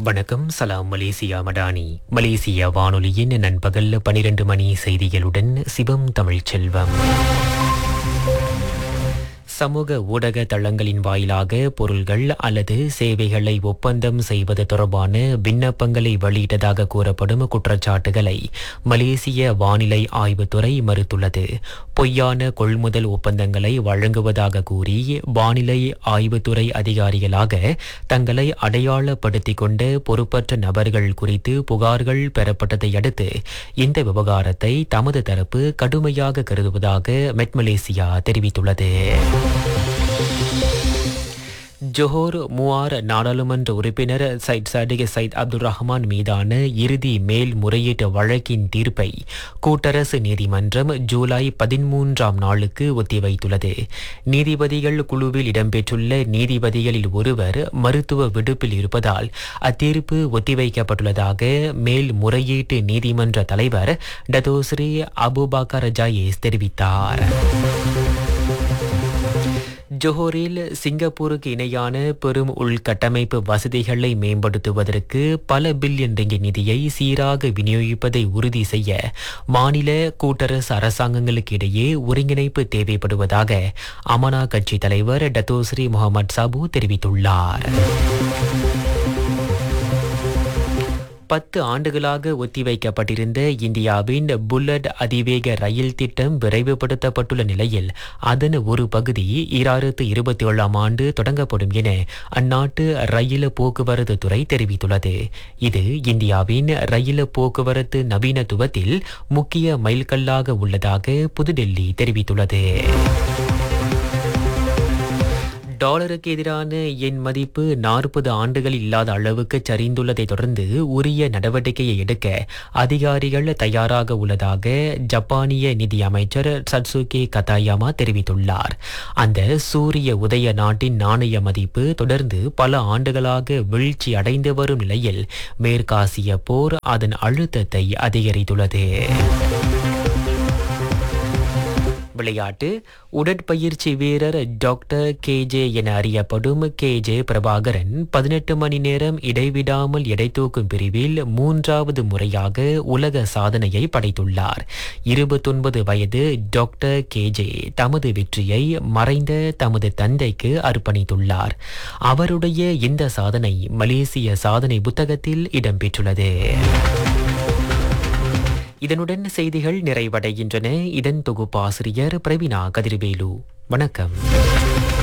வணக்கம் சலாம் Malaysia Madani Malaysia வானொலியின் நண்பகல் பனிரெண்டு மணி செய்திகளுடன் சிவம் தமிழ்ச்செல்வம் சமூக ஊடக தளங்களின் வாயிலாக பொருள்கள் அல்லது சேவைகளை ஒப்பந்தம் செய்வது தொடர்பான விண்ணப்பங்களை வெளியிட்டதாக கூறப்படும் குற்றச்சாட்டுகளை மலேசிய வானிலை ஆய்வுத்துறை மறுத்துள்ளது பொய்யான கொள்முதல் ஒப்பந்தங்களை வழங்குவதாக கூறி வானிலை ஆய்வுத்துறை அதிகாரிகளாக தங்களை அடையாளப்படுத்திக் கொண்ட பொறுப்பற்ற நபர்கள் குறித்து புகார்கள் பெறப்பட்டதை அடுத்து இந்த விவகாரத்தை தமது தரப்பு கடுமையாக கருதுவதாக மெட் மலேசியா தெரிவித்துள்ளது ஜோஹர் முவார் நாடாளுமன்ற உறுப்பினர் Syed Saddiq Syed Abdul Rahman மீதான இறுதி மேல் முறையீட்டு வழக்கின் தீர்ப்பை கூட்டரசு நீதிமன்றம் ஜூலை பதிமூன்றாம் நாளுக்கு ஒத்திவைத்துள்ளது நீதிபதிகள் குழுவில் இடம்பெற்றுள்ள நீதிபதிகளில் ஒருவர் மருத்துவ விடுப்பில் இருப்பதால் அத்தீர்ப்பு ஒத்திவைக்கப்பட்டுள்ளதாக மேல் முறையீட்டு நீதிமன்ற தலைவர் டதோஸ்ரீ அபுபாக்கர் ஜாயேஸ் தெரிவித்தார் ஜோஹரில் சிங்கப்பூருக்கு இணையான பெரும் உள்கட்டமைப்பு வசதிகளை மேம்படுத்துவதற்கு பல பில்லியன் ரிங்கிட் நிதியை சீராக விநியோகிப்பதை உறுதி செய்ய மாநில கூட்டரசு அரசாங்கங்களுக்கு இடையே ஒருங்கிணைப்பு தேவைப்படுவதாக அமனா கட்சி தலைவர் டத்தோஸ்ரீ முகமது சாபு தெரிவித்துள்ளார் பத்து ஆண்டுகளாக ஒத்திவைக்கப்பட்டிருந்த இந்தியாவின் புல்லட் அதிவேக ரயில் திட்டம் விரைவுபடுத்தப்பட்டுள்ள நிலையில் அதன் ஒரு பகுதி ஈராயிரத்து இருபத்தி ஏழாம் ஆண்டு தொடங்கப்படும் என அந்நாட்டு ரயில் போக்குவரத்து துறை தெரிவித்துள்ளது இது இந்தியாவின் ரயில் போக்குவரத்து நவீனத்துவத்தில் முக்கிய மைல்கல்லாக உள்ளதாக புதுடெல்லி தெரிவித்துள்ளது டாலருக்கு எதிரான என் மதிப்பு நாற்பது ஆண்டுகள் இல்லாத அளவுக்கு சரிந்துள்ளதை தொடர்ந்து உரிய நடவடிக்கையை எடுக்க அதிகாரிகள் தயாராக உள்ளதாக ஜப்பானிய நிதி அமைச்சர் சட்சுகே கதாயாமா தெரிவித்துள்ளார் அந்த சூரிய உதய நாட்டின் நாணய மதிப்பு தொடர்ந்து பல ஆண்டுகளாக வீழ்ச்சி அடைந்து வரும் நிலையில் மேற்காசிய போர் அதன் அழுத்தத்தை அதிகரித்துள்ளது விளையாட்டு உடற்பயிற்சி வீரர் டாக்டர் கேஜே என அறியப்படும் கேஜே பிரபாகரன் பதினெட்டு மணி நேரம் இடைவிடாமல் எடை தூக்கும் பிரிவில் மூன்றாவது முறையாக உலக சாதனையை படைத்துள்ளார் இருபத்தொன்பது வயது டாக்டர் கேஜே தமது வெற்றியை மறைந்த தமது தந்தைக்கு அர்ப்பணித்துள்ளார் அவருடைய இந்த சாதனை மலேசிய சாதனை புத்தகத்தில் இடம்பெற்றுள்ளது இதனுடன் செய்திகள் நிறைவடைகின்றன இதன் தொகுப்பாசிரியர் பிரவீனா கதிர்வேலு வணக்கம்